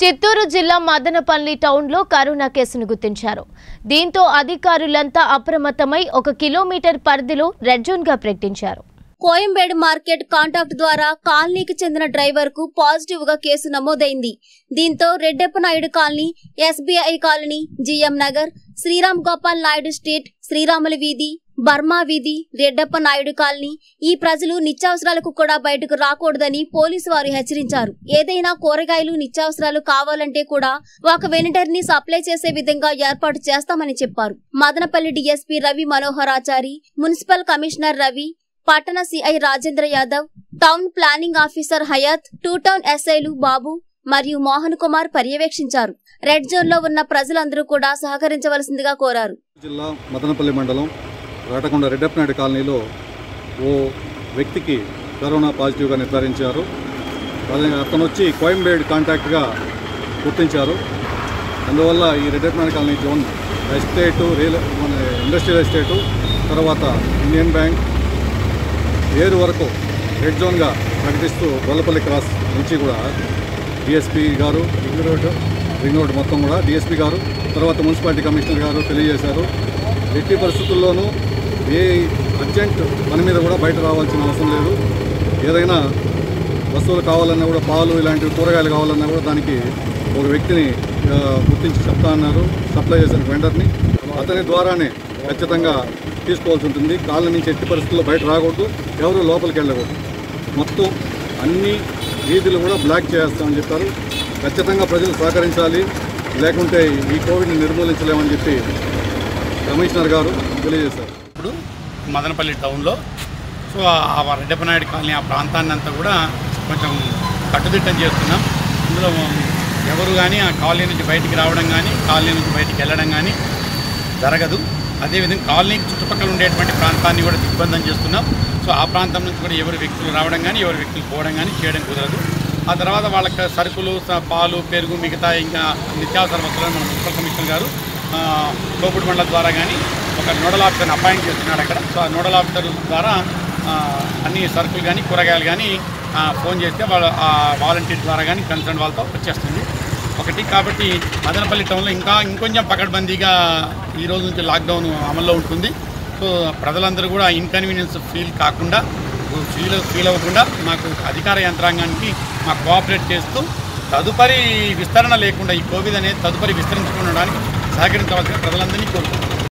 చిత్తూరు జిల్లా మదనపల్లి టౌన్లో కరోనా కేసును గుర్తించారు దీంతో అధికారులంతా అప్రమత్తమై ఒక కిలోమీటర్ పరిధిలో రెడ్ జోన్గా ప్రకటించారు కోయంబేడు మార్కెట్ కాంటాక్ట్ ద్వారా కాలనీకి చెందిన డ్రైవర్ కు పాజిటివ్ గా కేసు నమోదైంది దీంతో Reddappa Naidu colony SBI colony GM Nagar Sriram Gopal Naidu street శ్రీరాముల వీధి బర్మా వీధి రెడ్డప్ప నాయుడు కాలనీ ఈ ప్రజలు నిత్యావసరాలకు కూడా బయటకు రాకూడదని పోలీసు వారు హెచ్చరించారు ఏదైనా కూరగాయలు నిత్యావసరాలు కావాలంటే కూడా ఒక వెనిటర్ ని సప్లై చేసే విధంగా ఏర్పాటు చేస్తామని చెప్పారు Madanapalle DSP Ravi Manoharachari municipal commissioner Ravi పట్టణ CI Rajendra Yadav town planning officer Hayat two town ఎస్ఐలు బాబు మరియు మోహన్ కుమార్ పర్యవేక్షించారు రెడ్ జోన్ లో ఉన్న ప్రజలందరూ కూడా సహకరించవలసిందిగా కోరారు జిల్లా మదనపల్లి మండలం రాటకొండ రెడ్డప్పనాయుడు కాలనీలో ఓ వ్యక్తికి కరోనా పాజిటివ్గా నిర్ధారించారు అదే అతను వచ్చి కోయంబేడ్ కాంటాక్ట్గా గుర్తించారు అందువల్ల ఈ Reddappa Naidu colony zone estate real మన ఇండస్ట్రియల్ ఎస్టేటు తర్వాత ఇండియన్ బ్యాంక్ ఏరు వరకు రెడ్ జోన్గా ప్రకటిస్తూ గొల్లపల్లి క్రాస్ నుంచి కూడా డిఎస్పీ గారు రింగ్ రోడ్ రింగ్ రోడ్ మొత్తం కూడా డిఎస్పీ గారు తర్వాత మున్సిపాలిటీ కమిషనర్ గారు తెలియజేశారు ఎట్టి పరిస్థితుల్లోనూ ఏ అర్జెంట్ పని మీద కూడా బయట రావాల్సిన అవసరం లేదు ఏదైనా వస్తువులు కావాలన్నా కూడా పాలు ఇలాంటి కూరగాయలు కావాలన్నా కూడా దానికి ఒక వ్యక్తిని ఆ, గుర్తించి చెప్తా అన్నారు సప్లై చేసిన వెండర్ని అతని ద్వారానే ఖచ్చితంగా తీసుకోవాల్సి ఉంటుంది కాళ్ళ నుంచి ఎట్టి పరిస్థితుల్లో బయట రాకూడదు ఎవరు లోపలికి వెళ్ళకూడదు మొత్తం అన్ని వీధులు కూడా బ్లాక్ చేస్తామని చెప్పారు ఖచ్చితంగా ప్రజలు సహకరించాలి లేకుంటే ఈ కోవిడ్ని నిర్మూలించలేమని చెప్పి కమిషనర్ గారు తెలియజేశారు ఇప్పుడు మదనపల్లి టౌన్లో సో ఆ రెడ్డప్పనాయుడు కాలనీ ఆ ప్రాంతాన్ని అంతా కూడా కొంచెం కట్టుదిట్టం చేస్తున్నాం ఇందులో ఎవరు కానీ ఆ కాలనీ నుంచి బయటికి రావడం కానీ కాలనీ నుంచి బయటికి వెళ్ళడం కానీ జరగదు అదేవిధంగా కాలనీకి చుట్టుపక్కల ఉండేటువంటి ప్రాంతాన్ని కూడా దిగ్బంధం చేస్తున్నాం సో ఆ ప్రాంతం నుంచి కూడా ఎవరు వ్యక్తులు రావడం కానీ ఎవరు వ్యక్తులు పోవడం కానీ చేయడం కుదరదు ఆ తర్వాత వాళ్ళకి సరుకులు స- పాలు పెరుగు మిగతా ఇంకా నిత్యావసర వస్తువులను మన మున్సిపల్ కమిషనర్ గారు ఆ, తోపుడు మండల ద్వారా కానీ ఒక నోడల్ ఆఫీసర్ని అపాయింట్ చేస్తున్నాడు అక్కడ సో ఆ నోడల్ ఆఫీసర్ ద్వారా ఆ, అన్ని సరుకులు కానీ కూరగాయలు కానీ ఆ, ఫోన్ చేస్తే వాళ్ళ ఆ వాలంటీర్ ద్వారా కానీ కన్సర్న్ వాళ్ళతో వచ్చేస్తుంది ఒకటి కాబట్టి మదనపల్లి టౌన్లో ఇంకా ఇంకొంచెం పకడ్బందీగా ఈ రోజు నుంచి లాక్డౌన్ అమల్లో ఉంటుంది సో ప్రజలందరూ కూడా ఇన్కన్వీనియన్స్ ఫీల్ కాకుండా ఫీల్ ఫీల్ అవ్వకుండా మాకు అధికార యంత్రాంగానికి మాకు కోఆపరేట్ చేస్తూ తదుపరి విస్తరణ లేకుండా ఈ కోవిడ్ అనేది తదుపరి విస్తరించకుండా ఉండడానికి సహకరించవలసిన ప్రజలందరినీ కోరుకుంటున్నాం